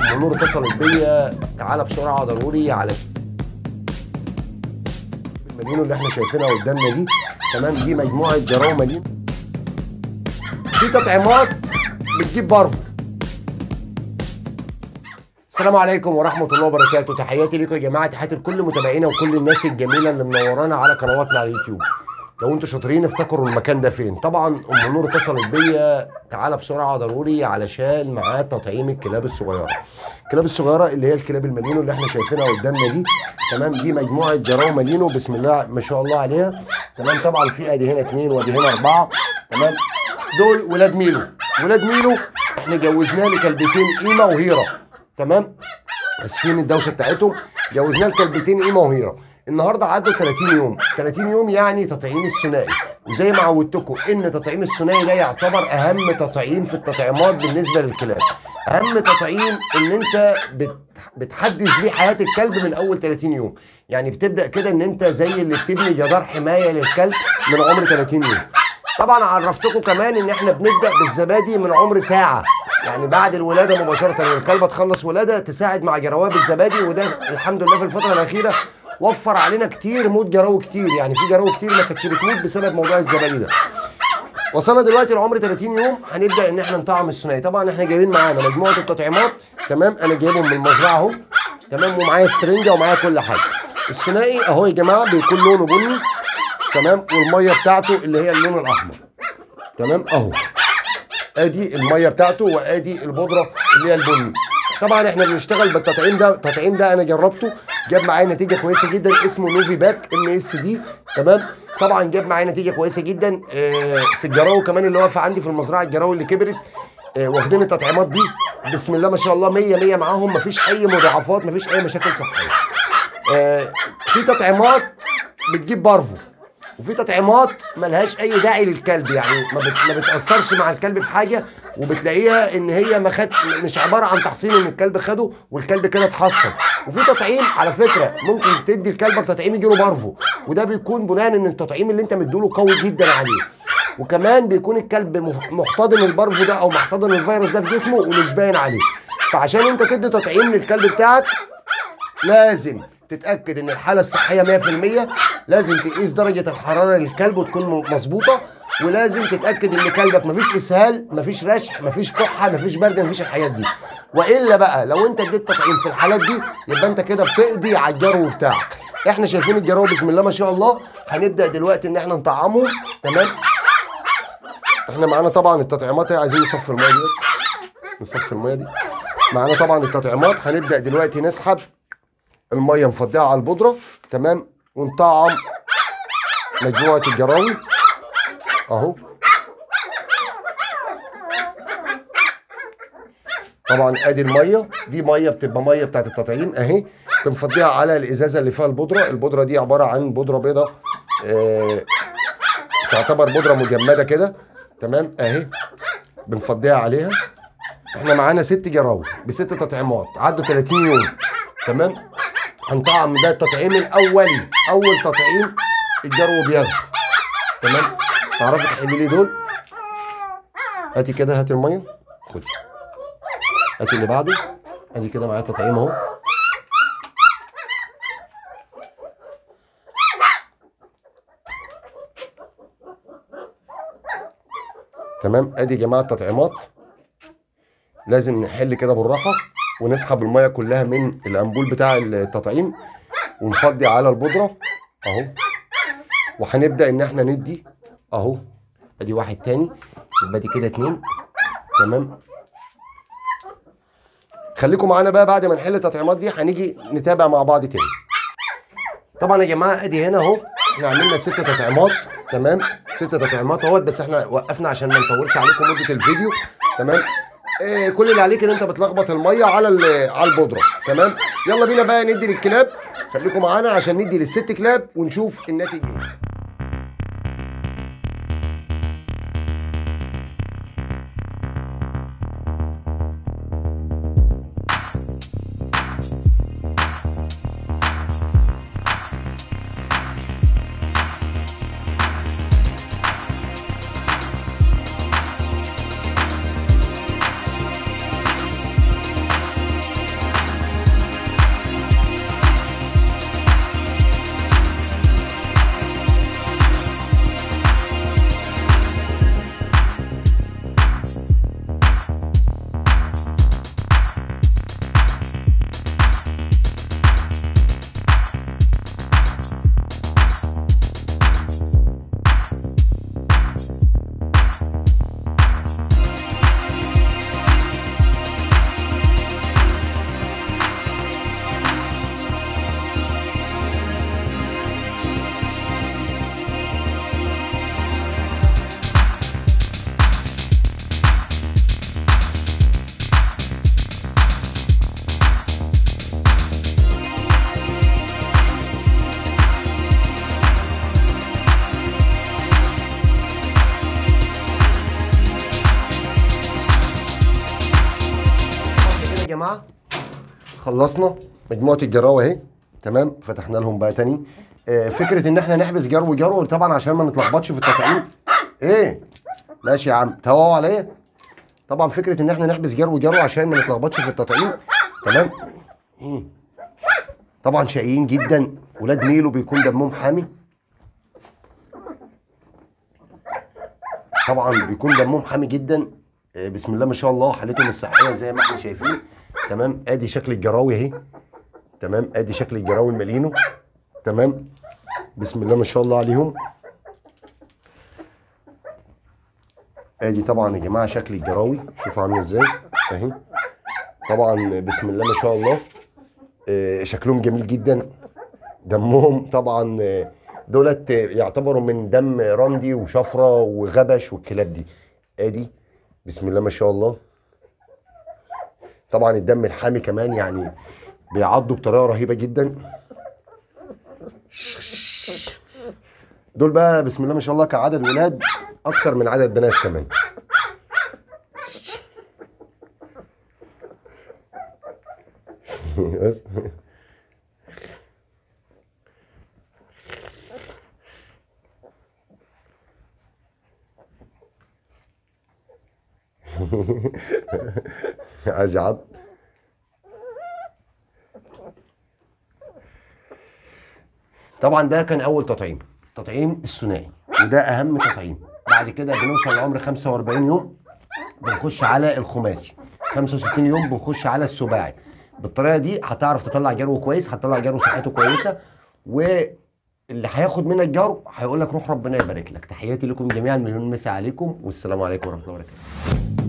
ام نور اتصلت بيا تعالى بسرعه ضروري على المدينه اللي احنا شايفينها قدامنا دي تمام دي مجموعه جراوه مدينه في تطعيمات بتجيب بارفو السلام عليكم ورحمة الله وبركاته تحياتي لكم يا جماعة تحياتي لكل متابعينا وكل الناس الجميلة اللي منورانا على قنواتنا على اليوتيوب لو انتوا شاطرين افتكروا المكان ده فين طبعا ام نور اتصلت بيا تعالى بسرعة ضروري علشان معاه تطعيم الكلاب الصغيرة الكلاب الصغيرة اللي هي الكلاب المالينو اللي احنا شايفينها قدامنا دي تمام دي مجموعة جراو مالينو بسم الله ما شاء الله عليها تمام طبعا في ادي هنا اثنين وادي هنا اربعة تمام دول ولاد ميلو ولاد ميلو احنا جوزناه لكلبتين قيمة وهيرة تمام اسفين الدوشه بتاعتهم جوزنا الكلبتين قيمه وهيره النهارده عدوا 30 يوم 30 يوم يعني تطعيم الثنائي وزي ما عودتكم ان تطعيم الثنائي ده يعتبر اهم تطعيم في التطعيمات بالنسبه للكلاب اهم تطعيم ان انت بت بتحدث بيه حياه الكلب من اول 30 يوم يعني بتبدا كده ان انت زي اللي بتبني جدار حمايه للكلب من عمر 30 يوم طبعا عرفتكم كمان ان احنا بنبدا بالزبادي من عمر ساعه يعني بعد الولاده مباشره الكلبه تخلص ولاده تساعد مع جرواب الزبادي وده الحمد لله في الفتره الاخيره وفر علينا كتير موت جراوي كتير يعني في جراوي كتير ما كانتش بتموت بسبب موضوع الزبادي ده وصلنا دلوقتي لعمر 30 يوم هنبدا ان احنا نطعم الثنائي طبعا احنا جايبين معانا مجموعه التطعيمات تمام انا جايبهم من المزرعه اهو تمام ومعايا السرنجه ومعايا كل حاجه الثنائي اهو يا جماعه بيكون لونه بني تمام والميه بتاعته اللي هي اللون الاحمر تمام اهو ادي الميه بتاعته وادي البودره اللي هي البني طبعا احنا بنشتغل بالتطعيم ده التطعيم ده انا جربته جاب معايا نتيجه كويسه جدا اسمه نوفي باك ام اس دي تمام طبعا جاب معايا نتيجه كويسه جدا آه، في الجراوي كمان اللي واقفه عندي في المزرعه الجراوي اللي كبرت آه، واخدين التطعيمات دي بسم الله ما شاء الله 100 100 معاهم مفيش اي مضاعفات مفيش اي مشاكل صحيه آه، في تطعيمات بتجيب بارفو وفي تطعيمات ملهاش اي داعي للكلب يعني ما, بت... ما بتاثرش مع الكلب في حاجه وبتلاقيها ان هي ما خد مش عباره عن تحصين ان الكلب خده والكلب كده اتحصن وفي تطعيم على فكره ممكن تدي لكلبك تطعيم يجيله بارفو وده بيكون بناء ان التطعيم اللي انت مديله قوي جدا عليه وكمان بيكون الكلب مح- محتضن البارفو ده او محتضن الفيروس ده في جسمه ومش باين عليه فعشان انت تدي تطعيم للكلب بتاعك لازم تتاكد ان الحاله الصحيه 100% لازم تقيس درجه الحراره للكلب وتكون م- مظبوطه ولازم تتاكد ان كلبك مفيش اسهال مفيش رشح مفيش كحه مفيش برد مفيش الحاجات دي والا بقى لو انت اديت تطعيم في الحالات دي يبقى انت كده بتقضي على الجرو بتاعك احنا شايفين الجرو بسم الله ما شاء الله هنبدا دلوقتي ان احنا نطعمه تمام احنا معانا طبعا التطعيمات عايزين نصفي الميه دي بس نصفي الميه دي معانا طبعا التطعيمات هنبدا دلوقتي نسحب الميه نفضيها على البودره تمام ونطعم مجموعه الجراوي اهو طبعا ادي الميه دي ميه بتبقى ميه بتاعت التطعيم اهي بنفضيها على الازازه اللي فيها البودره البودره دي عباره عن بودره بيضه آه تعتبر بودره مجمده كده تمام اهي بنفضيها عليها احنا معانا ست جراوي بست تطعيمات عدوا 30 يوم تمام هنطعم ده التطعيم الاولي اول تطعيم الجرو بياخده تمام تعرفي تحلي لي دول هاتي كده هاتي الميه خدي هاتي اللي بعده ادي كده معايا تطعيم اهو تمام ادي يا جماعه التطعيمات لازم نحل كده بالراحه ونسحب الميه كلها من الانبول بتاع التطعيم ونفضي على البودره اهو وهنبدا ان احنا ندي اهو ادي واحد تاني يبقى دي كده اتنين تمام خليكم معانا بقى بعد ما نحل التطعيمات دي هنيجي نتابع مع بعض تاني طبعا يا جماعه ادي هنا اهو احنا عملنا ست تطعيمات تمام ست تطعيمات اهوت بس احنا وقفنا عشان ما نطولش عليكم مده الفيديو تمام إيه كل اللي عليك ان انت بتلخبط الميه على ال- على البودره تمام يلا بينا بقى ندي للكلاب خليكم معانا عشان ندي للست كلاب ونشوف الناتج ايه جماعه خلصنا مجموعه الجراوه اهي تمام فتحنا لهم بقى تاني آه، فكره ان احنا نحبس جرو جرو طبعا عشان ما نتلخبطش في التطعيم ايه ماشي يا عم توقعوا عليا طبعا فكره ان احنا نحبس جرو جرو عشان ما نتلخبطش في التطعيم تمام ايه طبعا شقيين جدا ولاد ميلو بيكون دمهم حامي طبعا بيكون دمهم حامي جدا آه، بسم الله ما شاء الله حالتهم الصحيه زي ما احنا شايفين تمام ادي شكل الجراوي اهي تمام ادي شكل الجراوي المالينو تمام بسم الله ما شاء الله عليهم ادي طبعا يا جماعه شكل الجراوي شوفوا عامل ازاي اهي طبعا بسم الله ما شاء الله آه، شكلهم جميل جدا دمهم طبعا آه، دولت آه، يعتبروا من دم راندي وشفره وغبش والكلاب دي ادي بسم الله ما شاء الله طبعا الدم الحامي كمان يعني بيعضوا بطريقه رهيبه جدا دول بقى بسم الله ما شاء الله كعدد ولاد اكتر من عدد بنات كمان بس عايز يعض طبعا ده كان اول تطعيم تطعيم الثنائي وده اهم تطعيم بعد كده بنوصل لعمر 45 يوم بنخش على الخماسي 65 يوم بنخش على السباعي بالطريقه دي هتعرف تطلع جرو كويس هتطلع جرو صحته كويسه واللي هياخد منك جرو هيقول لك روح ربنا يبارك لك تحياتي لكم جميعا مليون مسا عليكم والسلام عليكم ورحمه الله وبركاته